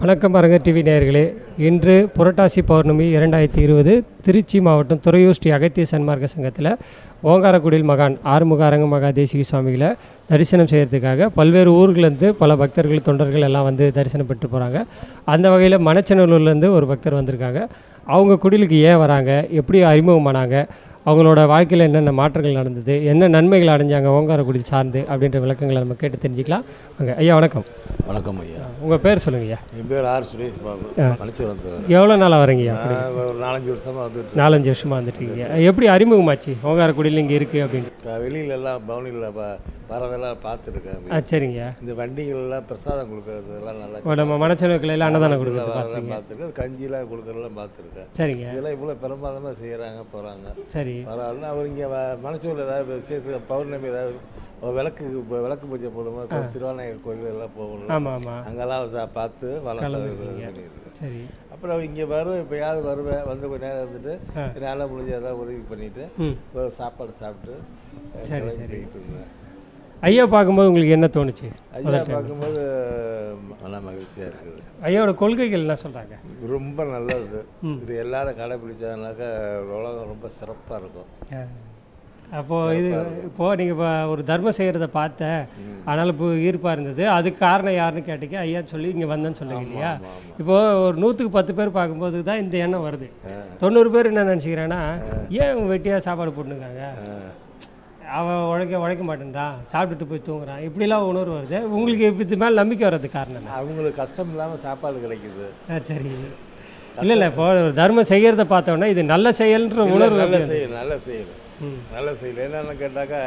வணக்கம் அரங்கர் டிவி நேயர்களே இன்று புரட்டாசி பௌர்ணமி இரண்டாயிரத்தி இருபது திருச்சி மாவட்டம் துறையூர் ஸ்ரீ அகத்திய சன்மார்க்க சங்கத்தில் ஓங்காரக்குடியில் மகான் ஆறுமுக அரங்க மகா தேசிக சுவாமிகளை தரிசனம் செய்கிறதுக்காக பல்வேறு ஊர்களேருந்து பல பக்தர்கள் தொண்டர்கள் எல்லாம் வந்து தரிசனம் பெற்று போகிறாங்க அந்த வகையில் மணச்சநல்லூர்லேருந்து ஒரு பக்தர் வந்திருக்காங்க அவங்க குடிலுக்கு ஏன் வராங்க எப்படி அறிமுகமானாங்க அவங்களோட வாழ்க்கையில் என்னென்ன மாற்றங்கள் நடந்தது என்ன நன்மைகள் அடைஞ்சாங்க ஓங்காரக்குடி சார்ந்து அப்படின்ற விளக்கங்களை நம்ம கேட்டு தெரிஞ்சுக்கலாம் வாங்க ஐயா வணக்கம் வணக்கம் ஐயா உங்கள் பேர் சொல்லுங்க ஐயா என் பேர் ஆர் சுரேஷ் பாபு மலைச்சூரம் எவ்வளோ நாளாக வரீங்கய்யா நான் ஒரு நாலஞ்சு வருஷமாக வந்துட்டு நாலஞ்சு வருஷமாக வந்துட்டு இருக்கீங்க எப்படி அறிமுகமாச்சு ஓங்காரக்குடியில் இங்கே இருக்குது அப்படின்னு இருக்கேன். வெளியில எல்லாம் பவுனியில் வரதெல்லாம் பார்த்துருக்கேன் ஆ சரிங்கய்யா இந்த வண்டிகள்லாம் பிரசாதம் கொடுக்கறது எல்லாம் நல்லா இப்போ நம்ம மனச்சனுக்கில் எல்லாம் அன்னதானம் கொடுக்குறது அதெல்லாம் பார்த்துருங்க பார்த்துருக்கேன் கஞ்சிலாம் கொடுக்கறதெல்லாம் பார்த்துருக்கேன் சரிங்க இதெல்லாம் இவ்வளோ பிரமாதமாக செய்கிறாங்க போகிறாங்க சரி பரவாயில்ல அவர் இங்கே மனசூரில் ஏதாவது விசேஷ பௌர்ணமி ஏதாவது ஒரு விளக்கு இப்போ விளக்கு பூஜை போடும்போது இப்போ திருவாநாயகர் கோயில் எல்லாம் போகணும் ஆமாம் ஆமாம் அங்கெல்லாம் சா- பார்த்து வளர்த்து பண்ணியிருக்கேன் சரி அப்புறம் இங்கே வரும் எப்பயாவது வருவேன் வந்து கொஞ்ச நேரம் இருந்துட்டு என்னால் முடிஞ்ச ஏதாவது உதவி பண்ணிட்டு ம். ஒரு சாப்பாடு சாப்பிட்டு கிளம்பி போயிட்டு இருந்தேன் ஐயா பார்க்கும்போது உங்களுக்கு என்ன தோணுச்சு ஐயா பார்க்கும்போது மன மகிழ்ச்சியாக இருக்குது ஐயாவோட கொள்கைகள் என்ன சொல்கிறாங்க ரொம்ப நல்லது இது எல்லாரும் கடைப்பிடிச்சதுனாக்கா உலகம் ரொம்ப சிறப்பாக இருக்கும் அப்போது இது இப்போது நீங்கள் இப்போ ஒரு தர்மம் செய்கிறத பார்த்தேன் அதனால் இப்போ ஈர்ப்பாக இருந்தது அதுக்கு காரணம் யாருன்னு கேட்டீங்க ஐயா சொல்லி இங்கே வந்தேன்னு சொன்னீங்க இல்லையா இப்போது ஒரு நூற்றுக்கு பத்து பேர் பார்க்கும்போது தான் இந்த எண்ணம் வருது தொண்ணூறு பேர் என்ன நினச்சிக்கிறேன்னா ஏன் இவங்க வெட்டியாக சாப்பாடு போட்டுருக்காங்க அவன் உழைக்க உழைக்க மாட்டேன்றான் சாப்பிட்டுட்டு போய் தூங்குறான் இப்படிலாம் உணர்வு வருது உங்களுக்கு இப்போ இது மேலே நம்பிக்கை வர்றதுக்கு காரணம் என்ன அவங்களுக்கு கஷ்டம் இல்லாமல் சாப்பாடு கிடைக்குது ஆ சரி இல்லை இல்லை இப்போ ஒரு தர்மம் செய்கிறத பார்த்தோன்னா இது நல்ல செயல்ன்ற உணர்வு நல்ல எப்படி வருது? செயல் நல்ல செயல் நல்ல செயல் என்னென்னு கேட்டாக்கா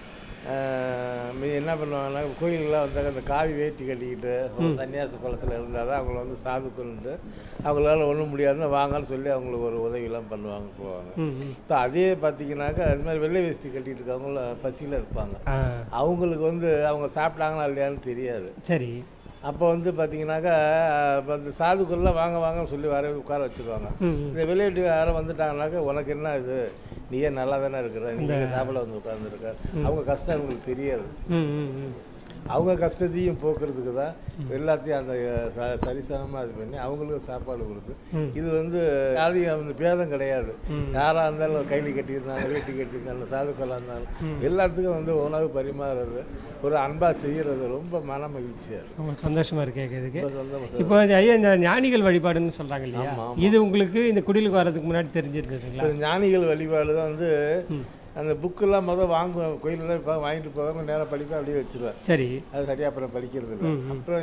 ஆஹ், மீ என்ன பண்ணுவாங்கன்னா கோயிலெலாம் வந்தாக்க அந்த காவி வேட்டி கட்டிக்கிட்டு ஒரு சன்னியாச குளத்தில் இருந்தால் தான் அவங்கள வந்து சாதுக்கள்ன்ட்டு அவங்களால ஒன்றும் முடியாதுன்னு வாங்கன்னு சொல்லி அவங்களுக்கு ஒரு உதவியெல்லாம் பண்ணுவாங்க போவாங்க ம் ம் இப்போ அதே பார்த்தீங்கன்னாக்கா அது மாதிரி வெள்ளை வேஷ்டி கட்டிட்டு இருக்கவங்கள பசியில் இருப்பாங்க ஆ அவங்களுக்கு வந்து அவங்க சாப்பிட்டாங்களா இல்லையான்னு தெரியாது சரி அப்போ வந்து பார்த்தீங்கன்னாக்கா இப்போ அந்த சாதுக்கள்லாம் வாங்க வாங்கன்னு சொல்லி வர உட்கார வச்சுருவாங்க ம் இந்த வெளியீட்டு யாரும் வந்துட்டாங்கனாக்கா உனக்கு என்ன இது நீயே நல்லா தானே இருக்கிற நீங்கள் சாப்பிட வந்து உட்காந்துருக்க அவங்க கஷ்டம் அவங்களுக்கு தெரியாது ம் ம் ம் அவங்க கஷ்டத்தையும் போக்குறதுக்கு தான் எல்லாத்தையும் அந்த ச- சரிசமமாக இது பண்ணி அவங்களுக்கு சாப்பாடு கொடுத்து இது வந்து யாரையும் அந்த பேதம் கிடையாது யாராக இருந்தாலும் கைலி கட்டியிருந்தாலும் வேட்டி கட்டியிருந்தாலும் சாதுக்களாக இருந்தாலும் எல்லாத்துக்கும் வந்து உணவு பரிமாறுறது ஒரு அன்பாக செய்கிறது ரொம்ப மன மகிழ்ச்சியாக இருக்கும் ரொம்ப சந்தோஷமா இருக்கு கேட்கறதுக்கு ரொம்ப சந்தோஷம் இப்போ இந்த ஐயா இந்த ஞானிகள் வழிபாடுன்னு சொல்றாங்க இல்லையா இது உங்களுக்கு இந்த குடிலுக்கு வர்றதுக்கு முன்னாடி தெரிஞ்சிருந்ததுங்களா இப்போ ஞானிகள் வழிபாடு தான் வந்து அந்த புக்கெல்லாம் முதல் வாங்குவேன் கோயிலில் இப்போ வாங்கிட்டு போவேன் நேராக படிப்பேன் அப்படியே வச்சிருவேன் சரி அது சரியாக அப்புறம் படிக்கிறது இல்லை அப்புறம்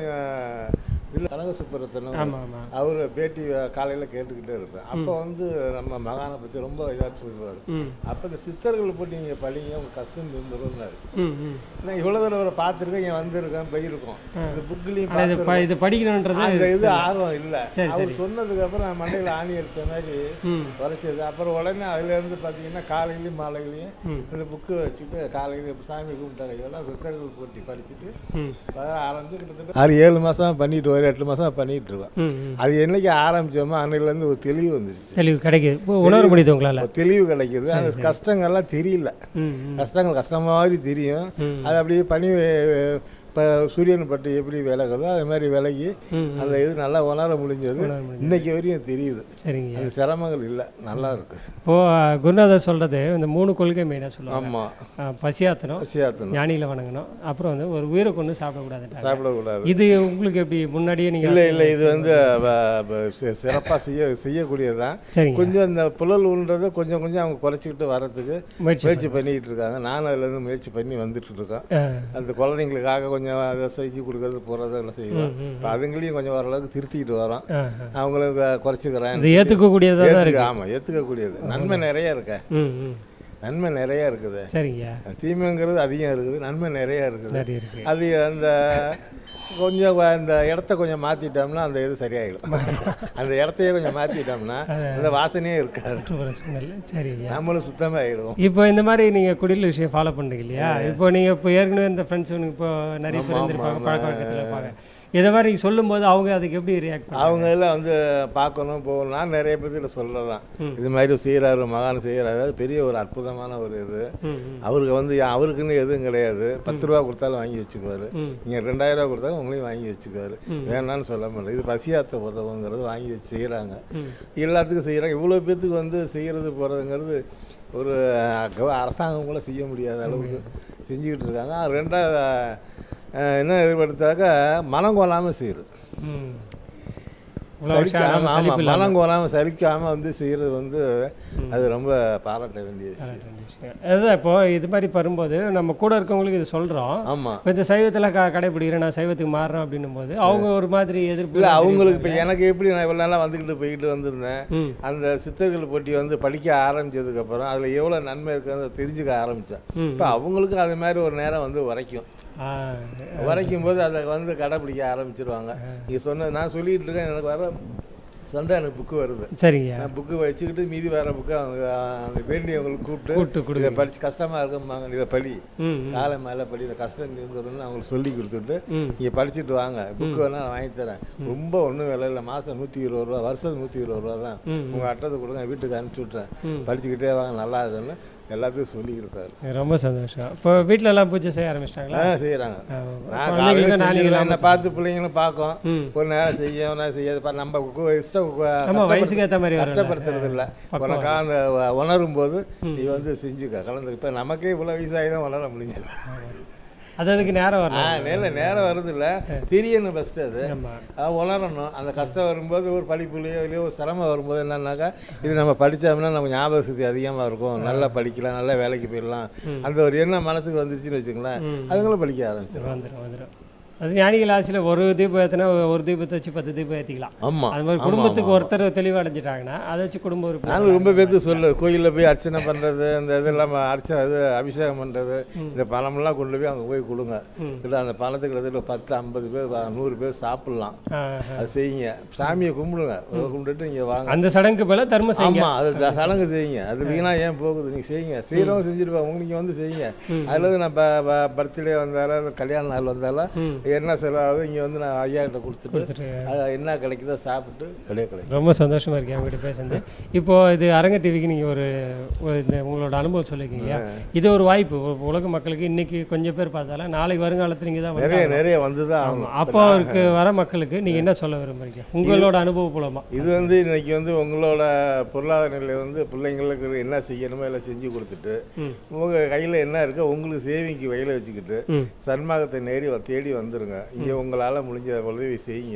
இல்லை கனக சுப்பரத்தனம் ஆமா ஆமா அவர் பேட்டி காலையில் கேட்டுக்கிட்டே இருப்பேன் அப்போ வந்து நம்ம மகானை பற்றி ரொம்ப இதாக சொல்லுவார் ம் அப்போ இந்த சித்தர்களை போட்டு நீங்கள் படிங்க உங்கள் கஷ்டம் தந்துரும்னாரு ம் ம் நான் இவ்வளோ தடவை அவரை பார்த்துருக்கேன் இங்கே வந்திருக்கேன் போயிருக்கோம் இந்த புக்லேயும் ஆனா இது ப- இது படிக்கணுன்றது அந்த இது ஆர்வம் இல்லை சரி, அவர் சொன்னதுக்கப்புறம் நான் மண்டையில் ஆணி அடித்த மாதிரி ம் குறைச்சது அப்புறம் உடனே அதுலேருந்து பார்த்தீங்கன்னா காலையிலையும் மாலையிலையும் அந்த புக்கு வச்சுட்டு காலையில் சாமி கும்பிட்டாங்க இதெல்லாம் சித்தர்கள் போட்டி படிச்சுட்டு ம் அதான் ஆரம்பிச்சு கிட்டத்தட்ட ஆறு ஏழு மாதம் பண்ணிட்டு ஒரு எட்டு மாதம் பண்ணிட்டு இருக்கோம் ம் ம் அது என்னைக்கு ஆரம்பிச்சோமோ அன்னையிலேருந்து ஒரு தெளிவு வந்துருச்சு தெளிவு கிடைக்குது இப்போ உணர முடியுது உங்களால ஒரு தெளிவு கிடைக்குது அந்த கஷ்டங்கள்லாம் தெரியல ம் ம் கஷ்டங்கள் கஷ்டம் மாதிரி தெரியும் அது அப்படியே பனி இப்போ சூரியன் பட்டு எப்படி விலகுதோ அது மாதிரி விலகி ம், அந்த இது நல்லா உணர முடிஞ்சது இன்னைக்கு வரையும் தெரியுது சரிங்க அந்த சிரமங்கள் இல்லை நல்லா இருக்கு இப்போ குருநாதர் சொல்றது இந்த மூணு கொள்கை மெயினாக சொல்லுவாங்க ஆமாம் ஆ, பசியாத்தணும் பசியாத்தணும் ஞானிகளை வணங்கணும் அப்புறம் வந்து ஒரு உயிரை கொண்டு சாப்பிடக்கூடாதுன்றாங்க சாப்பிடக்கூடாது இது உங்களுக்கு எப்படி முன்னாடியே நீங்கள் இல்லை இல்லை இது வந்து சிறப்பாக செய்ய செய்யக்கூடியது தான் சரிங்க கொஞ்சம் இந்த புழல் உண்றதை கொஞ்சம் கொஞ்சம் அவங்க குறைச்சிக்கிட்டு வர்றதுக்கு முயற்சி முயற்சி பண்ணிக்கிட்டு இருக்காங்க நானும் அதுலேருந்து முயற்சி பண்ணி வந்துட்டு இருக்கோம் ஆ, அந்த குழந்தைங்களுக்காக கொஞ்சம் அதை செஞ்சு கொடுக்கறது போகிறது எல்லாம் செய்வோம் இப்போ அதுங்களையும் கொஞ்சம் ஓரளவுக்கு திருத்திக்கிட்டு வரோம் ஆ, ஆ. அவங்களுக்கு குறைச்சிக்கிறேன் இது ஏற்றுக்கக்கூடியதாக தான் இருக்கு ஆமாம் ஏற்றுக்கக்கூடியது நன்மை நிறைய இருக்க ம் ம் நன்மை நிறைய இருக்குது சரிங்க தீமைங்கிறது அதிகம் இருக்குது நன்மை நிறைய இருக்குது நிறைய இருக்கு அது அந்த கொஞ்சம் வ- அந்த இடத்த கொஞ்சம் மாற்றிட்டோம்னா அந்த இது சரியாயிடும் அந்த இடத்தையே கொஞ்சம் மாற்றிட்டோம்னா அந்த வாசனையே இருக்காது ஒரு சூழ்நிலை சரிங்க நம்மளும் சுத்தமாக ஆகிடுவோம் இப்போ இந்த மாதிரி நீங்கள் குடில் விஷயம் ஃபாலோ பண்ணுறீங்க இல்லையா இப்போ நீங்கள் இப்போ ஏற்கனவே இந்த ஃப்ரெண்ட்ஸ் இப்போ நிறைய பேர் இருந்திருப்பாங்க பழக்க வழக்கத்தில் இருப்பாங்க இதை மாதிரி நீங்கள் சொல்லும்போது அவங்க அதுக்கு எப்படி ரியாக்ட் பண்ணுவாங்க அவங்க எல்லாம் வந்து பார்க்கணும் போகணும் நான் நிறைய பேர்த்திட்ட சொல்லலாம் இது மாதிரி செய்கிறாரு மகான் செய்கிறாரு அது பெரிய ஒரு அற்புதமான ஒரு இது ம் ம் அவருக்கு வந்து யா- அவருக்குன்னு எதுவும் கிடையாது பத்து ரூபா கொடுத்தாலும் வாங்கி வச்சுக்குவார் நீங்கள் ரெண்டாயிரம் ரூபா கொடுத்தாலும் உங்களையும் வாங்கி வச்சுக்குவார் வேணான்னு சொல்ல முடியல இது பசியாத்த உதவுங்கிறது வாங்கி வச்சு செய்கிறாங்க எல்லாத்துக்கும் செய்கிறாங்க இவ்வளோ பேர்த்துக்கு வந்து செய்கிறது போகிறதுங்கிறது ஒரு அஹ், கவ- அரசாங்கம் கூட செய்ய முடியாத அளவுக்கு செஞ்சுக்கிட்டு இருக்காங்க அது ரெண்டாவது அஹ், என்ன எதிர்பார்த்தாக்கா மனம் கொள்ளாமல் செய்யுது ம் இவ்வளோ வருஷம் சலிக்காம ஆனாலும் ஆமாம் சலிப்பு இல்லாம. மனம் கோலாமல் சலிக்காமல் வந்து செய்கிறது வந்து அது ரொம்ப பாராட்ட வேண்டிய விஷயம் அதுதான் இப்போ இது மாதிரி வரும்போது நம்ம கூட இருக்கவங்களுக்கு இது சொல்கிறோம் ஆமாம் இப்போ இந்த சைவத்தில் க கடைப்பிடிக்கிறேன் நான் சைவத்துக்கு மாறுறேன் அப்படின்னும் போது அவங்க ஒரு மாதிரி எதிர்ப்பு இல்லை அவங்களுக்கு இப்போ எனக்கு எப்படி நான் இவ்வளோ நாளாக வந்துக்கிட்டு போய்கிட்டு வந்திருந்தேன் ம். அந்த சித்தர்கள் போட்டி வந்து படிக்க ஆரம்பிச்சதுக்கப்புறம் அதில் எவ்வளோ நன்மை இருக்குன்னு தெரிஞ்சுக்க ஆரம்பித்தேன் ம். இப்போ அவங்களுக்கும் அது மாதிரி ஒரு நேரம் வந்து வரைக்கும் ஆ வரைக்கும் போது அதை வந்து கடைப்பிடிக்க ஆரம்பிச்சிருவாங்க நீங்கள் சொன்னது நான் சொல்லிகிட்டு இருக்கேன் எனக்கு வர சந்தா எனக்கு புக்கு வருது சரிங்க நான் புக்கு வச்சுக்கிட்டு மீதி வேற புக்கு அவங்க அந்த வேண்டியவங்களுக்கு கூப்பிட்டு கூப்பிட்டு கொடுங்க. இதை படித்து கஷ்டமாக இருக்கும்பாங்க இதை படி ம் ம். காலை மேலே படி இந்த கஷ்டம் தீர்ந்துருன்னு அவங்களுக்கு சொல்லி கொடுத்துட்டு ம். நீங்கள் படிச்சுட்டு வாங்க புக்கு வேணா நான் வாங்கி தரேன் ரொம்ப ஒன்றும் விலை இல்லை மாதம் நூற்றி இருபது ரூபா வருஷம் நூற்றி இருபது ரூபா தான் ம், உங்கள் அட்டத்தை கொடுங்க வீட்டுக்கு அனுப்பிச்சி விட்றேன் படிச்சுக்கிட்டே வாங்க நல்லா இருக்குன்னு எல்லாத்துக்கும் சொல்லி கொடுத்தாரு ரொம்ப சந்தோஷம் இப்போ வீட்டில் எல்லாம் பூஜை செய்ய ஆரம்பிச்சிட்டாங்களா ஆ செய்கிறாங்க ஆ, நான் குழந்தைங்களுக்கு காலையில் நாளைக்கு செஞ்சிருவேன் என்னை பார்த்து பிள்ளைங்களும் பார்க்கும் ம். ஒரு நேரம் செய்ய ஒரு நேரம் செய்யாது பா- நம்ம கு- இஷ்டம் கு- ஆமாம் கஷ்டப்பட்டு- வயசுக்கு ஏற்ற மாதிரி வரும் கஷ்டப்படுத்துறது இல்லை உனக்கு அந்த உ- உணரும் போது நீ வந்து செஞ்சுக்க கலந்து இப்போ நமக்கே இவ்வளோ வயசாகி தான் உணர முடிஞ்சது அது அதுக்கு நேரம் ஆ வரணும் நேரில் நேரம் வருது இல்லை தெரியணும் ஃபஸ்ட்டு அது ஆமாம் அது உணரணும் அந்த கஷ்டம் வரும்போது ஒரு படிப்புலையோ இல்லையோ ஒரு சிரமம் வரும்போது என்னன்னாக்கா இது நம்ம படித்தோம்னா நம்ம ஞாபக சக்தி அதிகமாக இருக்கும் நல்லா படிக்கலாம் நல்லா வேலைக்கு போயிடலாம் அந்த ஒரு எண்ணம் மனசுக்கு வந்துருச்சுன்னு வச்சுங்களேன் அதுங்களும் படிக்க ஆரம்பிச்சிடும் வந்துடும் வந்துடும் அது ஞானிகள் ஆசையில் ஒரு தீபம் ஏற்றினா ஒரு தீபத்தை வச்சு பத்து தீபம் ஏற்றிக்கலாம் ஆமாம் அது மாதிரி குடும்பத்துக்கு ஒருத்தர் தெளிவடைஞ்சிட்டாங்கன்னா அதை வச்சு குடும்ப உறுப்பினர் நானும் ரொம்ப பேர்த்து சொல்லு கோயிலில் போய் அர்ச்சனை பண்ணுறது இந்த இதெல்லாம் அர்ச்சனை இது அபிஷேகம் பண்ணுறது இந்த பணமெல்லாம் கொண்டு போய் அங்கே போய் கொடுங்க இல்லை அந்த பணத்துக்கு கிட்டத்தட்ட பத்து ஐம்பது பேர் வா- நூறு பேர் சாப்பிட்லாம் ஆ, அது செய்யுங்க சாமியை கும்பிடுங்க கும்பிட்டுட்டு இங்கே வாங்க அந்த சடங்குக்கு பதிலா தர்மம் செய்யுங்க ஆமாம் அது த- சடங்கு செய்யுங்க அது வீணாக ஏன் போகுது நீங்கள் செய்யுங்க செய்கிறவங்க செஞ்சுருப்பாங்க உங்களுக்கு வந்து செய்யுங்க அதில் வந்து நான் பர்த்டே வந்தாலும் கல்யாண நாள் வந்தாலும் என்ன செலவாகுது இங்கே வந்து நான் ஐயா கிட்ட கொடுத்துட்டு கொடுத்துட்டு அது என்ன கிடைக்குதோ சாப்பிட்டு கிடையாது கிடைக்கும் ரொம்ப சந்தோஷமா இருக்கேன் உங்ககிட்ட பேசுறது இப்போ இது அரங்க டிவிக்கு நீங்கள் ஒரு ஒரு இந்த உங்களோட அனுபவம் சொல்லியிருக்கீங்க இது ஒரு வாய்ப்பு உ- உலக மக்களுக்கு இன்னைக்கு கொஞ்சம் பேர் பார்த்தாலும் நாளைக்கு வருங்காலத்தில் நீங்கள் தான் நிறைய வந்து நிறைய வந்து தான் ஆகணும் அப்போ அவருக்கு வர மக்களுக்கு நீங்கள் என்ன சொல்ல விரும்புறீங்க உங்களோட அனுபவ மூலமா இது வந்து இன்னைக்கு வந்து உங்களோட பொருளாதார நிலை வந்து பிள்ளைங்களுக்கு என்ன செய்யணுமோ எல்லாம் செஞ்சு கொடுத்துட்டு உங்கள் கையில் என்ன இருக்கோ உங்களுக்கு சேவிங்க்கு வகையில் வச்சுக்கிட்டு ம். சன்மார்க்கத்தை நேரி வ- தேடி வந்துருங்க இங்கே உங்களால் முடிஞ்ச உதவி செய்யுங்க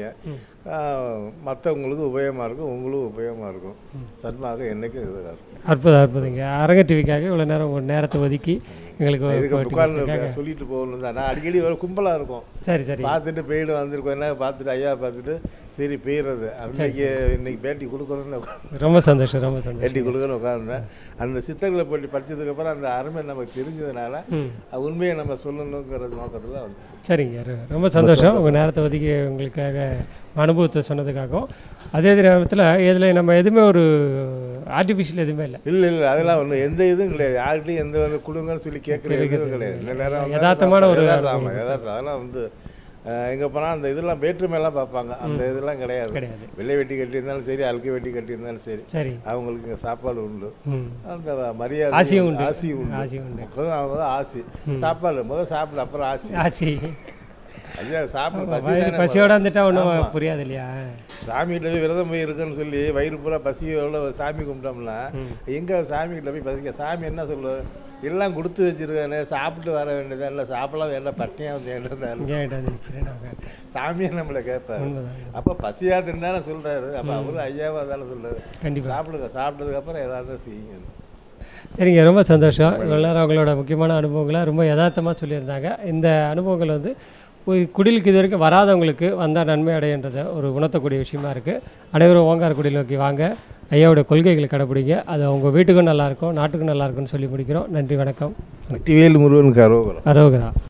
மற்றவங்களுக்கு உபயோகமாக இருக்கும் உங்களுக்கும் உபயோகமாக இருக்கும் சன்மார்க்கம் என்றைக்கும் இதுதான் இருக்கும் அற்புதம் அற்புதங்க அரங்க டிவிக்காக இவ்வளோ நேரம் உங்கள் நேரத்தை ஒதுக்கி எங்களுக்கு ஒரு இதுக்கு போட்டி உட்கார்ந்து கொடுத்ததுக்காக. சொல்லிட்டு போகணும் தான் நான் அடிக்கடி ஒரு கும்பலாக இருக்கும் சரி சரி பார்த்துட்டு போயிடு வந்திருக்கோம் என்ன பார்த்துட்டு ஐயா பார்த்துட்டு சரி போயிடுறது அன்னைக்கு இன்னைக்கு பேட்டி கொடுக்கணும்னு உட்காந்து ரொம்ப சந்தோஷம் ரொம்ப சந்தோஷம் பேட்டி கொடுக்கணும்னு உட்காந்துருந்தேன் அந்த சித்தர்களை பற்றி படித்ததுக்கப்புறம் அந்த அருமை நமக்கு தெரிஞ்சதுனால ம். அது உண்மையை நம்ம சொல்லணுங்கிற நோக்கத்தில் வந்துச்சு சரிங்க ரொ- ரொம்ப சந்தோஷம் உங்கள் நேரத்தை ஒதுக்கி உங்களுக்காக அனுபவத்தை சொன்னதுக்காகவும் அதே நேரத்தில் இதில் நம்ம எதுவுமே ஒரு ஆர்டிஃபிஷியல் எதுவுமே இல்லை இல்லை இல்லை அதெல்லாம் ஒன்றும் எந்த இதுவும் கிடையாது யார்கிட்டையும் எந்த வந்து கொடுங்கன்னு சொல்லி கேட்குற எதுவும் கிடையாது இந்த நேரம் வந்து யதார்த்தமான ஒரு யதார்த்தம், ஆமா, யதார்த்தம் அதெல்லாம் வந்து எங்கே போனால் அந்த இதெல்லாம் வேற்றுமையெல்லாம் பார்ப்பாங்க அந்த இதெல்லாம் கிடையாது கிடையாது வெள்ளை வெட்டி கட்டியிருந்தாலும் சரி அழுக்கு வெட்டி கட்டியிருந்தாலும் சரி சரி அவங்களுக்கு இங்கே சாப்பாடு உண்டு ம் அந்த மரியாதை ஆசியும் உண்டு. ஆசி உண்டு ஆசி உண்டு முதல்ல அவங்க தான் ஆசி சாப்பாடு முதல் சாப்பிடு அப்புறம் ஆசி ஆசி ஐயா சாப்பிட பசி வயிறு தானே பசியோட வந்துட்டா ஒன்றும் புரியாது இல்லையா சாமிகிட்ட போய் விரதம் போய் இருக்குன்னு சொல்லி வயிறு பூரா பசியோட சாமி கும்பிட்டோம்னா எங்கே சாமிகிட்ட போய் பசிக்க சாமி என்ன சொல்லு எல்லாம் கொடுத்து வச்சிருக்கானே சாப்பிட்டு வர வேண்டியதா இல்லை சாப்பிடலாம் வேண்டாம் பட்னியாக வந்து வேண்டியதான் இங்கே நிற்கிறேன் நாங்கள் சாமியை நம்மளை கேட்பாரு உண்மைதான் அப்போ பசியாதுன்னு தானே சொல்கிறாரு அப்போ அவரும் ஐயாவா தானே சொல்றாரு கண்டிப்பாக சாப்பிடுங்க சாப்பிட்டதுக்கப்புறம் ஏதாவது செய்யுங்க சரிங்க ரொம்ப சந்தோஷம் இவ்வளோ நேரம் அவங்களோட முக்கியமான அனுபவங்களை ரொம்ப யதார்த்தமாக சொல்லியிருந்தாங்க இந்த அனுபவங்கள் வந்து ஒரு குடிலுக்கு இது வரைக்கும் வராதவங்களுக்கு வந்தால் நன்மை அடையன்றதை ஒரு உணர்த்தக்கூடிய விஷயமா இருக்குது அனைவரும் ஓங்கார குடில் நோக்கி வாங்க ஐயாவோட கொள்கைகளை கடைப்பிடிங்க அது அவங்க வீட்டுக்கும் நல்லாயிருக்கும் நாட்டுக்கும் நல்லா இருக்கும்னு சொல்லி முடிக்கிறோம் நன்றி வணக்கம் டிவேல் முருகன் கரோகரம் அரோகரா